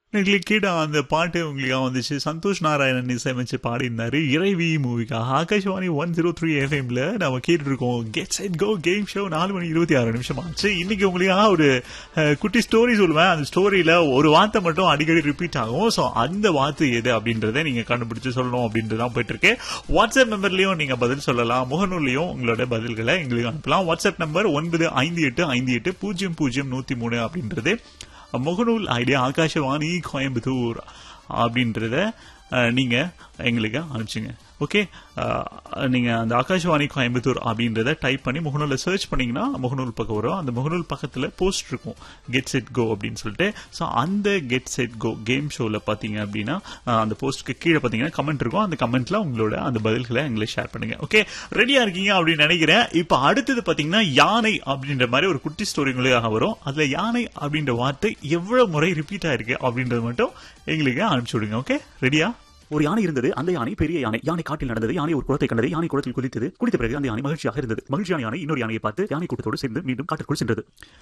எங்களுக்கு கேட்ட அந்த பாட்டு உங்களுக்கு வந்துச்சு சந்தோஷ் நாராயணன் இசையமைச்சு பாடினாரு இறைவி மூவிக்காக ஆகாஷ்வாணி ஒன் ஜீரோ த்ரீ எஃப்எம்ல நம்ம கேட்டு இருக்கோம் get set go game show நாலு மணி இருபத்தி ஆறு நிமிஷம் ஆச்சு இன்னைக்கு உங்களுக்காக ஒரு அஹ், குட்டி ஸ்டோரி சொல்லுவேன் அந்த ஸ்டோரியில ஒரு வார்த்தை மட்டும் அடிக்கடி ரிப்பீட் ஆகும் ஸோ அந்த வார்த்தை எது அப்படின்றத நீங்க கண்டுபிடிச்சு சொல்லணும் அப்படின்றது தான் போயிட்டு இருக்கு வாட்ஸ்அப் நம்பர்லயும் நீங்க பதில் சொல்லலாம் முகநூல்லையும் உங்களோட பதில்களை எங்களுக்கு அனுப்பலாம் வாட்ஸ்அப் நம்பர் ஒன்பது ஐந்து எட்டு ஐந்து எட்டு பூஜ்ஜியம் பூஜ்ஜியம் நூத்தி மூணு அப்படின்றது முகநூல் ஐடியா ஆகாஷவாணி கோயம்புத்தூர் அப்படின்றத அஹ், நீங்க எங்களுக்கு அனுப்பிச்சுங்க ஓகே நீங்க அந்த ஆகாஷவாணி கோயம்புத்தூர் அப்படின்றத டைப் பண்ணி முகநூலில் சர்ச் பண்ணீங்கன்னா முகநூல் பக்கம் வரும் அந்த முகநூல் பக்கத்தில் போஸ்ட் இருக்கும் கெட் செட் கோ அப்படின்னு சொல்லிட்டு ஸோ அந்த கெட் செட் கோ கேம் ஷோவில் பார்த்தீங்க அப்படின்னா அஹ், அந்த போஸ்ட்டுக்கு கீழே பார்த்தீங்கன்னா கமெண்ட் இருக்கும் அந்த கமெண்ட்ல உங்களோட அந்த பதில்களை எங்களுக்கு ஷேர் பண்ணுங்க ஓகே ரெடியா இருக்கீங்க அப்படின்னு நினைக்கிறேன் இப்போ அடுத்தது பார்த்தீங்கன்னா யானை அப்படின்ற மாதிரி ஒரு குட்டி ஸ்டோரி உங்களுக்காக வரும் அதுல யானை அப்படின்ற வார்த்தை எவ்வளவு முறை ரிப்பீட் ஆயிருக்கு அப்படின்றது மட்டும் எங்களுக்கு அனுப்பிச்சு விடுங்க ஓகே ரெடியா ஒரு யானை இருந்தது அந்த யானை பெரிய யானை யானை காட்டில் நடந்தது யானை ஒரு குளத்தை கண்டது யானை குளத்தில் குளித்தது குளித்த பிறகு அந்த யானை மகிழ்ச்சியாக இருந்தது மகிழ்ச்சியான யானை இன்னொரு யானையை பார்த்து யானை கூட்டத்தோடு சேர்ந்து மீண்டும் காட்டிற்குள் சென்றது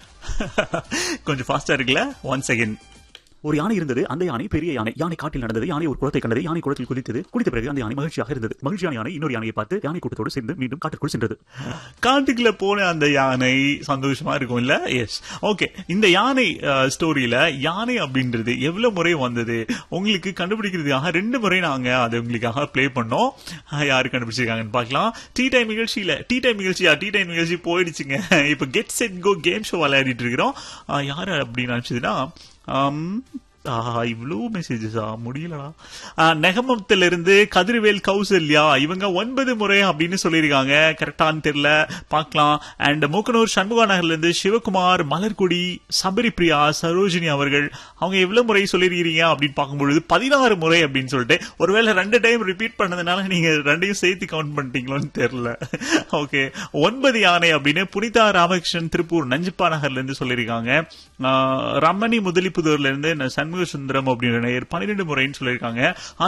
கொஞ்சம் ஃபாஸ்டா இருக்குல்ல ஒன் செகண்ட் ஒரு யானை இருந்தது அந்த யானை பெரிய யானை யானை காட்டில் நடந்தது யானை ஒரு குளத்தை கண்டது யானை குளத்தில் குளித்தது குளித்த பிறகு அந்த யானை மகிழ்ச்சியாக இருந்தது மகிழ்ச்சியான யானை இன்னொரு யானையை பார்த்து யானை கூட்டத்தோடு சேர்ந்து மீண்டும் காட்டிற்குள் சென்றது காட்டுக்குள்ள போன அந்த யானை சந்தோஷமா இருக்கும் இல்ல எஸ் ஓகே இந்த யானை ஸ்டோரியில யானை அப்படின்றது எவ்வளவு முறை வந்தது உங்களுக்கு கண்டுபிடிக்கிறதுக்காக ரெண்டு முறை நாங்க அதை உங்களுக்காக ப்ளே பண்ணோம் அஹ், யாரு கண்டுபிடிச்சிருக்காங்கன்னு பார்க்கலாம் டீ டைம் நிகழ்ச்சியில டீ டைம் நிகழ்ச்சியா டீ டைம் நிகழ்ச்சி போயிடுச்சுங்க இப்ப get set go game show விளையாடிட்டு இருக்கிறோம் அஹ், யாரு அப்படின்னு நினைச்சதுன்னா ஆம், ஆஹா இவ்வளோ மெசேஜஸா முடியலடா ஆஹ், நெகமத்திலிருந்து கதிர்வேல் கௌசல்யா இவங்க ஒன்பது முறை அப்படின்னு சொல்லியிருக்காங்க கரெக்டான்னு தெரியல பார்க்கலாம் அண்ட் மூக்கனூர் சண்முகா நகர்ல இருந்து சிவகுமார் மலர்குடி சபரி பிரியா சரோஜினி அவர்கள் அவங்க எவ்வளவு முறை சொல்லியிருக்கிறீங்க அப்படின்னு பார்க்கும்பொழுது பதினாறு முறை அப்படின்னு சொல்லிட்டு ஒருவேளை ரெண்டு டைம் ரிப்பீட் பண்ணதுனால நீங்க ரெண்டையும் சேர்த்து கவுண்ட் பண்ணிட்டீங்களோன்னு தெரியல ஓகே ஒன்பது யானை அப்படின்னு புனிதா ராமகிருஷ்ணன் திருப்பூர் நஞ்சிப்பா நகர்ல இருந்து சொல்லியிருக்காங்க ஆஹ், ரமணி முதலிப்புதூர்ல இருந்து சண்முக சுந்தரம் அப்படின்ற நேயர் பன்னிரெண்டு முறைன்னு சொல்லியிருக்காங்க